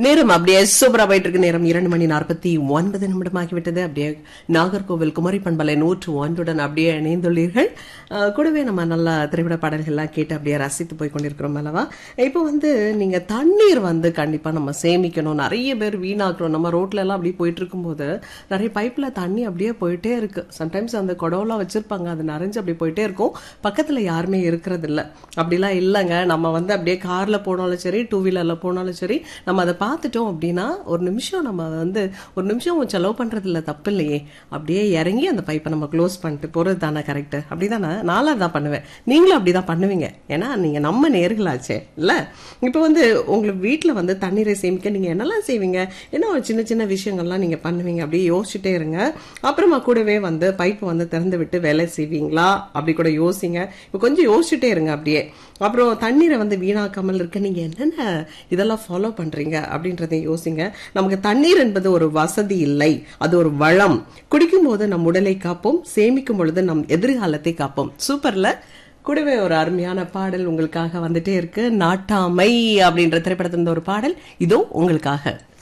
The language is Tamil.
நேரம் அப்படியே சூப்பரா போயிட்டு இருக்கு நேரம் இரண்டு மணி நாற்பத்தி ஒன்பது நிமிடமாகிவிட்டது அப்படியே நாகர்கோவில் குமரி பண்பலை நூற்று ஒன்றுடன் அப்படியே இணைந்துள்ளீர்கள் அஹ், கூடவே நம்ம நல்ல திரைப்பட பாடல்கள்லாம் கேட்டு அப்படியே ரசித்து போய் கொண்டிருக்கிறோம் அல்லவா இப்போ வந்து நீங்க தண்ணீர் வந்து கண்டிப்பா நம்ம சேமிக்கணும் நிறைய பேர் வீணாக்குறோம் நம்ம ரோட்ல எல்லாம் அப்படியே போயிட்டு இருக்கும்போது நிறைய பைப்ல தண்ணி அப்படியே போயிட்டே இருக்கு சம்டைம்ஸ் அந்த குடம்லாம் வச்சிருப்பாங்க அது நிறைஞ்சு அப்படியே போயிட்டே இருக்கும் பக்கத்துல யாருமே இருக்கிறது இல்ல அப்படிலாம் இல்லைங்க நம்ம வந்து அப்படியே கார்ல போனாலும் சரி டூ வீலர்ல போனாலும் சரி நம்ம அதை பார்த்துட்டோம் அப்படின்னா ஒரு நிமிஷம் நம்ம வந்து ஒரு நிமிஷம் செலவு பண்றது இல்ல தப்பு இல்லையே அப்படியே இறங்கி அந்த பைப்பை நம்ம க்ளோஸ் பண்ணிட்டு போறது தானே கரெக்ட் அப்படிதானே நானும் அதான் பண்ணுவேன் நீங்களும் அப்படிதான் பண்ணுவீங்க ஏன்னா நீங்க நம்ம நேர்களாச்சே இல்ல இப்போ வந்து உங்களுக்கு வீட்ல வந்து தண்ணீரை சேமிக்க நீங்க என்னெல்லாம் செய்வீங்க என்ன ஒரு சின்ன சின்ன விஷயங்கள்லாம் நீங்க பண்ணுவீங்க அப்படியே யோசிச்சுட்டே இருங்க அப்புறமா கூடவே வந்து பைப் வந்து திறந்து விட்டு வேலை செய்வீங்களா அப்படி கூட யோசிங்க இப்போ கொஞ்சம் யோசிச்சுட்டே இருங்க அப்படியே அப்புறம் தண்ணீரை வந்து வீணாக்காமல் இருக்க நீங்க என்னென்ன இதெல்லாம் ஃபாலோ பண்றீங்க அப்படின்றதையும் யோசிங்க நமக்கு தண்ணீர் என்பது ஒரு வசதி இல்லை அது ஒரு வளம் குடிக்கும் போது நம் உடலை காப்போம் சேமிக்கும் பொழுது நம் எதிர்காலத்தை காப்போம் சூப்பர்ல கூடவே ஒரு அருமையான பாடல் உங்களுக்காக வந்துட்டே இருக்கு நாட்டாமை அப்படின்ற திரைப்படத்திலிருந்து ஒரு பாடல் இதோ உங்களுக்காக